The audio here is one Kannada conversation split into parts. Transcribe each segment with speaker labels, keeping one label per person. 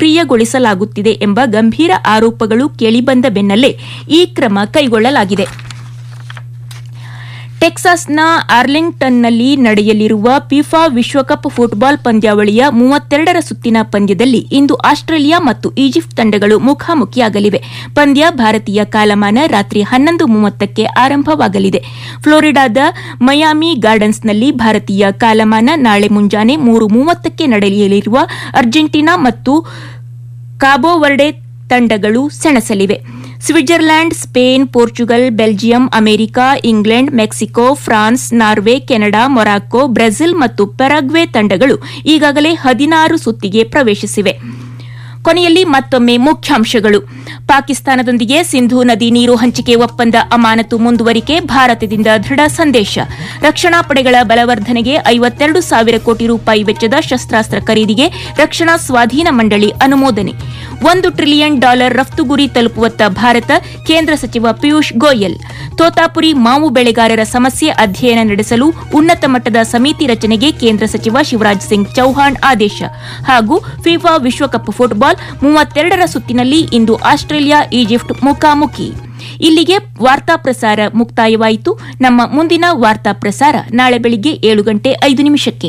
Speaker 1: ನಿಷ್ಕ್ರಿಯಗೊಳಿಸಲಾಗುತ್ತಿದೆ ಎಂಬ ಗಂಭೀರ ಆರೋಪಗಳು ಕೇಳಿಬಂದ ಬೆನ್ನಲ್ಲೇ ಈ ಕ್ರಮ ಕೈಗೊಳ್ಳಲಾಗಿದೆ ಟೆಕ್ಸಾಸ್ನ ಆರ್ಲಿಂಗ್ಟನ್ನಲ್ಲಿ ನಡೆಯಲಿರುವ ಫಿಫಾ ವಿಶ್ವಕಪ್ ಫುಟ್ಬಾಲ್ ಪಂದ್ಯಾವಳಿಯ ಮೂವತ್ತೆರಡರ ಸುತ್ತಿನ ಪಂದ್ಯದಲ್ಲಿ ಇಂದು ಆಸ್ಟ್ರೇಲಿಯಾ ಮತ್ತು ಈಜಿಪ್ಟ್ ತಂಡಗಳು ಮುಖಾಮುಖಿಯಾಗಲಿವೆ ಪಂದ್ಯ ಭಾರತೀಯ ಕಾಲಮಾನ ರಾತ್ರಿ ಹನ್ನೊಂದು ಮೂವತ್ತಕ್ಕೆ ಆರಂಭವಾಗಲಿದೆ ಫ್ಲೋರಿಡಾದ ಮಯಾಮಿ ಗಾರ್ಡನ್ಸ್ನಲ್ಲಿ ಭಾರತೀಯ ಕಾಲಮಾನ ನಾಳೆ ಮುಂಜಾನೆ ಮೂರು ಮೂವತ್ತಕ್ಕೆ ನಡೆಯಲಿರುವ ಅರ್ಜೆಂಟೀನಾ ಮತ್ತು ಕಾಬೋವರ್ಡೆ ತಂಡಗಳು ಸೆಣಸಲಿವೆ Switzerland Spain Portugal Belgium America England Mexico France Norway Canada Morocco Brazil ಮತ್ತು ಪೆರಾಗ್ವೆ ತಂಡಗಳು ಈಗಾಗಲೇ ಹದಿನಾರು ಸುತ್ತಿಗೆ ಪ್ರವೇಶಿಸಿವೆ ಕೊನೆಯಲ್ಲಿ ಮತ್ತೊಮ್ಮೆ ಮುಖ್ಯಾಂಶಗಳು ಪಾಕಿಸ್ತಾನದೊಂದಿಗೆ ಸಿಂಧೂ ನದಿ ನೀರು ಹಂಚಿಕೆ ಒಪ್ಪಂದ ಅಮಾನತು ಮುಂದುವರಿಕೆ ಭಾರತದಿಂದ ದೃಢ ಸಂದೇಶ ರಕ್ಷಣಾ ಪಡೆಗಳ ಬಲವರ್ಧನೆಗೆ ಐವತ್ತೆರಡು ಸಾವಿರ ಕೋಟಿ ರೂಪಾಯಿ ವೆಚ್ಚದ ಶಸ್ತ್ರಾಸ್ತ್ರ ಖರೀದಿಗೆ ರಕ್ಷಣಾ ಸ್ವಾಧೀನ ಮಂಡಳಿ ಅನುಮೋದನೆ ಒಂದು ಟ್ರಿಲಿಯನ್ ಡಾಲರ್ ರಫ್ತು ಗುರಿ ತಲುಪುವತ್ತ ಭಾರತ ಕೇಂದ್ರ ಸಚಿವ ಪಿಯೂಷ್ ಗೋಯಲ್ ತೋತಾಪುರಿ ಮಾವು ಬೆಳೆಗಾರರ ಸಮಸ್ಯೆ ಅಧ್ಯಯನ ನಡೆಸಲು ಉನ್ನತ ಮಟ್ಟದ ಸಮಿತಿ ರಚನೆಗೆ ಕೇಂದ್ರ ಸಚಿವ ಶಿವರಾಜ್ ಸಿಂಗ್ ಚೌಹಾಣ್ ಆದೇಶ ಹಾಗೂ ಫಿಫಾ ವಿಶ್ವಕಪ್ ಫುಟ್ಬಾಲ್ ಮೂವತ್ತೆರಡರ ಸುತ್ತಿನಲ್ಲಿ ಇಂದು ಆಸ್ಟ್ರೇಲಿಯಾ ಈಜಿಪ್ಟ್ ಮುಖಾಮುಖಿ ಇಲ್ಲಿಗೆ ವಾರ್ತಾ ಪ್ರಸಾರ ಮುಕ್ತಾಯವಾಯಿತು ನಮ್ಮ ಮುಂದಿನ ವಾರ್ತಾ ಪ್ರಸಾರ ನಾಳೆ ಬೆಳಿಗ್ಗೆ ಏಳು ಗಂಟೆ ಐದು ನಿಮಿಷಕ್ಕೆ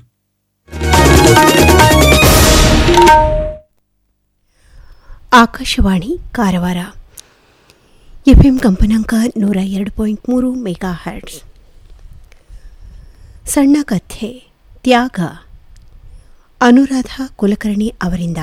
Speaker 2: ಆಕಾಶವಾಣಿ ಕಾರವಾರ ಎಫ್ಎಂ ಕಂಪನಾಂಕ ನೂರ ಎರಡು ಪಾಯಿಂಟ್ ಮೂರು ಮೆಗಾ ಹರ್ಟ್ಸ್ ಸಣ್ಣ ಕಥೆ ತ್ಯಾಗ ಅನುರಾಧ ಕುಲಕರ್ಣಿ ಅವರಿಂದ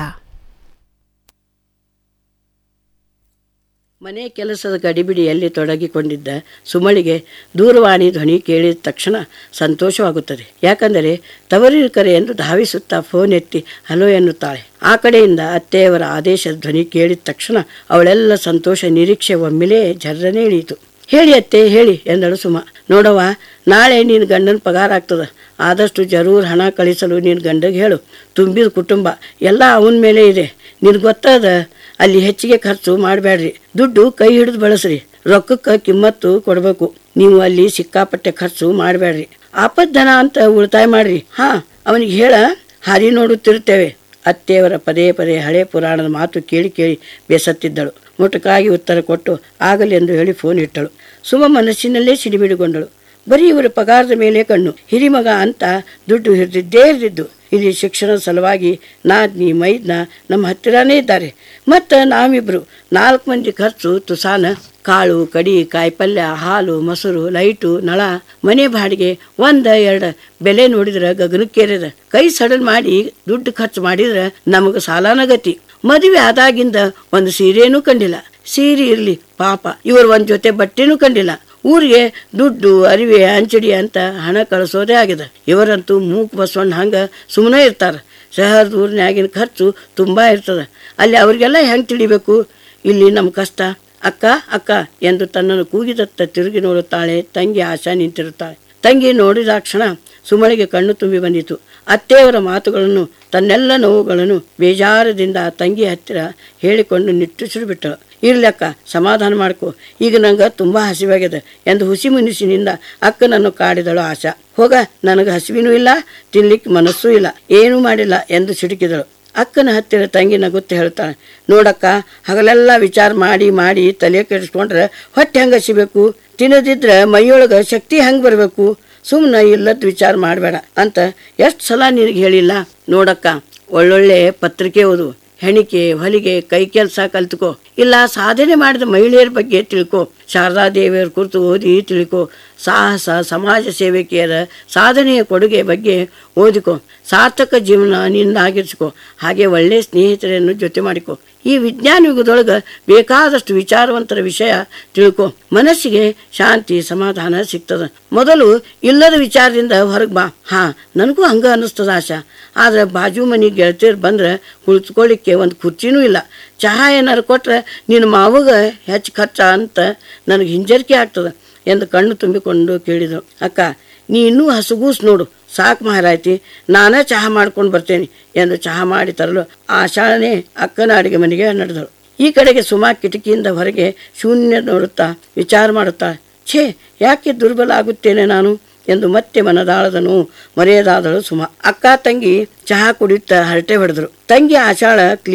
Speaker 3: ಮನೆ ಕೆಲಸದ ಗಡಿಬಿಡಿಯಲ್ಲಿ ತೊಡಗಿಕೊಂಡಿದ್ದ ಸುಮಳಿಗೆ ದೂರವಾಣಿ ಧ್ವನಿ ಕೇಳಿದ ತಕ್ಷಣ ಸಂತೋಷವಾಗುತ್ತದೆ ಯಾಕಂದರೆ ತವರಿನ ಕರೆ ಎಂದು ಧಾವಿಸುತ್ತಾ ಫೋನ್ ಎತ್ತಿ ಹಲೋ ಎನ್ನುತ್ತಾಳೆ ಆ ಕಡೆಯಿಂದ ಅತ್ತೆಯವರ ಆದೇಶದ ಧ್ವನಿ ಕೇಳಿದ ತಕ್ಷಣ ಅವಳೆಲ್ಲ ಸಂತೋಷ ನಿರೀಕ್ಷೆ ಒಮ್ಮೆಲೇ ಜರ್ರನೆ ಇಳಿಯಿತು ಹೇಳಿ ಅತ್ತೆ ಹೇಳಿ ಎಂದಳು ಸುಮ ನೋಡವ್ವ ನಾಳೆ ನಿನ್ನ ಗಂಡನ ಪಗಾರ ಆಗ್ತದ ಆದಷ್ಟು ಜರೂರ್ ಹಣ ಕಳಿಸಲು ನಿನ್ನ ಗಂಡಗೆ ಹೇಳು ತುಂಬಿದ ಕುಟುಂಬ ಎಲ್ಲ ಅವನ ಮೇಲೆ ಇದೆ ನಿನಗೆ ಗೊತ್ತದ ಅಲ್ಲಿ ಹೆಚ್ಚಿಗೆ ಖರ್ಚು ಮಾಡಬೇಡ್ರಿ ದುಡ್ಡು ಕೈ ಹಿಡಿದು ಬಳಸ್ರಿ ರೊಕ್ಕಕ್ಕೆ ಕಿಮ್ಮತ್ತು ಕೊಡಬೇಕು ನೀವು ಅಲ್ಲಿ ಸಿಕ್ಕಾಪಟ್ಟೆ ಖರ್ಚು ಮಾಡಬೇಡ್ರಿ ಆಪದ್ದನ ಅಂತ ಉಳಿತಾಯ ಮಾಡ್ರಿ ಹಾ ಅವನಿಗೆ ಹೇಳ ಹಾದಿ ನೋಡುತ್ತಿರುತ್ತೇವೆ ಅತ್ತೆಯವರ ಪದೇ ಪದೇ ಹಳೆ ಪುರಾಣದ ಮಾತು ಕೇಳಿ ಕೇಳಿ ಬೇಸತ್ತಿದ್ದಳು ಮುಟುಕಾಗಿ ಉತ್ತರ ಕೊಟ್ಟು ಆಗಲೆಂದು ಹೇಳಿ ಫೋನ್ ಇಟ್ಟಳು ಸುಮ ಮನಸ್ಸಿನಲ್ಲೇ ಸಿಡಿಬಿಡಿಗೊಂಡಳು ಬರೀ ಇವರ ಪಗಾರದ ಮೇಲೆ ಕಣ್ಣು ಹಿರಿಮಗ ಅಂತ ದುಡ್ಡು ಹಿಡಿದಿದ್ದೇ ಇರದಿದ್ದು ಇಲ್ಲಿ ಶಿಕ್ಷಣದ ಸಲುವಾಗಿ ನಾದ್ನಿ ಮೈದ್ನ ನಮ್ಮ ಹತ್ತಿರನೇ ಇದ್ದಾರೆ ಮತ್ತು ನಾವಿಬ್ಬರು ನಾಲ್ಕು ಮಂದಿ ಖರ್ಚು ತುಸಾನ ಕಾಳು ಕಡಿ ಕಾಯಿಪಲ್ಯ ಹಾಲು ಮೊಸರು ಲೈಟು ನಳ ಮನೆ ಬಾಡಿಗೆ ಒಂದ ಎರಡು ಬೆಲೆ ನೋಡಿದ್ರೆ ಗಗನಕ್ಕೇರಿದ ಕೈ ಸಡನ್ ಮಾಡಿ ದುಡ್ಡು ಖರ್ಚು ಮಾಡಿದ್ರೆ ನಮಗೆ ಸಾಲಾನ ಗತಿ ಮದುವೆ ಆದಾಗಿಂದ ಒಂದು ಸೀರೆನೂ ಕಂಡಿಲ್ಲ ಸೀರೆ ಇರಲಿ ಪಾಪ ಇವರು ಒಂದು ಜೊತೆ ಬಟ್ಟೆನೂ ಕಂಡಿಲ್ಲ ಊರಿಗೆ ದುಡ್ಡು ಅರಿವೆ ಅಂಚಡಿ ಅಂತ ಹಣ ಕಳಿಸೋದೇ ಆಗಿದೆ ಇವರಂತೂ ಮೂಕ್ ಬಸವಣ್ಣ ಹಂಗೆ ಸುಮ್ಮನೆ ಇರ್ತಾರೆ ಶಹರದ ಊರಿನಾಗಿನ ಖರ್ಚು ತುಂಬ ಇರ್ತದೆ ಅಲ್ಲಿ ಅವರಿಗೆಲ್ಲ ಹೆಂಗೆ ತಿಳಿಬೇಕು ಇಲ್ಲಿ ನಮ್ಮ ಕಷ್ಟ ಅಕ್ಕ ಅಕ್ಕ ಎಂದು ತನ್ನನ್ನು ಕೂಗಿದತ್ತ ತಿರುಗಿ ನೋಡುತ್ತಾಳೆ ತಂಗಿ ಆಶಾ ನಿಂತಿರುತ್ತಾಳೆ ತಂಗಿ ನೋಡಿದ ಕ್ಷಣ ಸುಮಳಿಗೆ ಕಣ್ಣು ತುಂಬಿ ಬಂದಿತು ಅತ್ತೆಯವರ ಮಾತುಗಳನ್ನು ತನ್ನೆಲ್ಲ ನೋವುಗಳನ್ನು ಬೇಜಾರದಿಂದ ಆ ತಂಗಿ ಹತ್ತಿರ ಹೇಳಿಕೊಂಡು ನಿಟ್ಟುಸಿರು ಬಿಟ್ಟಳು ಇರ್ಲಕ್ಕ ಸಮಾಧಾನ ಮಾಡ್ಕೊ ಈಗ ನಂಗೆ ತುಂಬ ಹಸಿವಾಗಿದೆ ಎಂದು ಹುಸಿ ಮುನಿಸಿನಿಂದ ಅಕ್ಕನನ್ನು ಕಾಡಿದಳು ಆಶಾ ಹೋಗ ನನಗೆ ಹಸಿವಿನೂ ಇಲ್ಲ ತಿನ್ಲಿಕ್ಕೆ ಮನಸ್ಸೂ ಇಲ್ಲ ಏನೂ ಮಾಡಿಲ್ಲ ಎಂದು ಸಿಡುಕಿದಳು ಅಕ್ಕನ ಹತ್ತಿರ ತಂಗಿ ನಗುತ್ತಾ ಹೇಳ್ತಾಳೆ ನೋಡಕ್ಕ ಹಗಲೆಲ್ಲ ವಿಚಾರ ಮಾಡಿ ಮಾಡಿ ತಲೆ ಕೆಡಿಸ್ಕೊಂಡ್ರೆ ಹೊಟ್ಟೆ ಹೆಂಗೆ ಹಸಿಬೇಕು ತಿನ್ನದಿದ್ರೆ ಮೈಯೊಳಗೆ ಶಕ್ತಿ ಹೆಂಗೆ ಬರಬೇಕು ಸುಮ್ಮನೆ ಇಲ್ಲದ ವಿಚಾರ ಮಾಡಬೇಡ ಅಂತ ಎಷ್ಟು ಸಲ ನಿನಗೆ ಹೇಳಿಲ್ಲ ನೋಡಕ್ಕ ಒಳ್ಳೊಳ್ಳೆ ಪತ್ರಿಕೆ ಓದು ಹೆಣಿಕೆ ಹೊಲಿಗೆ ಕೈ ಕೆಲಸ ಕಲ್ತ್ಕೋ ಇಲ್ಲ ಸಾಧನೆ ಮಾಡಿದ ಮಹಿಳೆಯರ ಬಗ್ಗೆ ತಿಳ್ಕೊ ಶಾರದಾ ದೇವಿಯರ ಕುರಿತು ಓದಿ ತಿಳ್ಕೊ ಸಾಹಸ ಸಮಾಜ ಸೇವಕಿಯರ ಸಾಧನೆಯ ಕೊಡುಗೆ ಬಗ್ಗೆ ಓದಿಕೊ ಸಾರ್ಥಕ ಜೀವನ ನಿನ್ನಾಗಿರ್ಸ್ಕೊ ಹಾಗೆ ಒಳ್ಳೆಯ ಸ್ನೇಹಿತರನ್ನು ಜೊತೆ ಮಾಡಿಕೊ ಈ ವಿಜ್ಞಾನ ಯುಗದೊಳಗೆ ಬೇಕಾದಷ್ಟು ವಿಚಾರವಂತರ ವಿಷಯ ತಿಳ್ಕೊ ಮನಸ್ಸಿಗೆ ಶಾಂತಿ ಸಮಾಧಾನ ಸಿಗ್ತದ ಮೊದಲು ಇಲ್ಲದ ವಿಚಾರದಿಂದ ಹೊರಗೆ ಬಾ ಹಾ ನನಗೂ ಹಂಗ ಅನ್ನಿಸ್ತದ ಆಶಾ ಆದ್ರೆ ಬಾಜು ಮನೆ ಗೆಳತಿಯರು ಬಂದ್ರೆ ಕುಳಿತುಕೊಳ್ಳಿಕ್ಕೆ ಒಂದು ಕುರ್ಚಿನೂ ಇಲ್ಲ ಚಹಾ ಏನಾರು ಕೊಟ್ರೆ ನಿನ್ನ ಮಾವಗ ಹೆಚ್ಚು ಖರ್ಚ ಅಂತ ನನಗೆ ಹಿಂಜರಿಕೆ ಆಗ್ತದ ಎಂದು ಕಣ್ಣು ತುಂಬಿಕೊಂಡು ಕೇಳಿದಳು ಅಕ್ಕ ನೀ ಇನ್ನೂ ಹಸುಗೂಸ್ ನೋಡು ಸಾಕು ಮಹಾರಾಯ್ತಿ ನಾನೇ ಚಹಾ ಮಾಡ್ಕೊಂಡು ಬರ್ತೇನೆ ಎಂದು ಚಹಾ ಮಾಡಿ ತರಲು ಆ ಶಾಳನೆ ಅಕ್ಕನ ಅಡಿಗೆ ಮನೆಗೆ ನಡೆದಳು ಈ ಕಡೆಗೆ ಸುಮಾ ಕಿಟಕಿಯಿಂದ ಹೊರಗೆ ಶೂನ್ಯ ನೋಡುತ್ತಾ ವಿಚಾರ ಮಾಡುತ್ತಾ ಛೇ ಯಾಕೆ ದುರ್ಬಲ ಆಗುತ್ತೇನೆ ನಾನು ಎಂದು ಮತ್ತೆ ಮನದಾಳದ ನೋವು ಮರೆಯದಾದಳು ಸುಮಾ ಅಕ್ಕ ತಂಗಿ ಚಹಾ ಕುಡಿಯುತ್ತಾ ಹರಟೆ ಹೊಡೆದರು ತಂಗಿ ಆಶಾಳ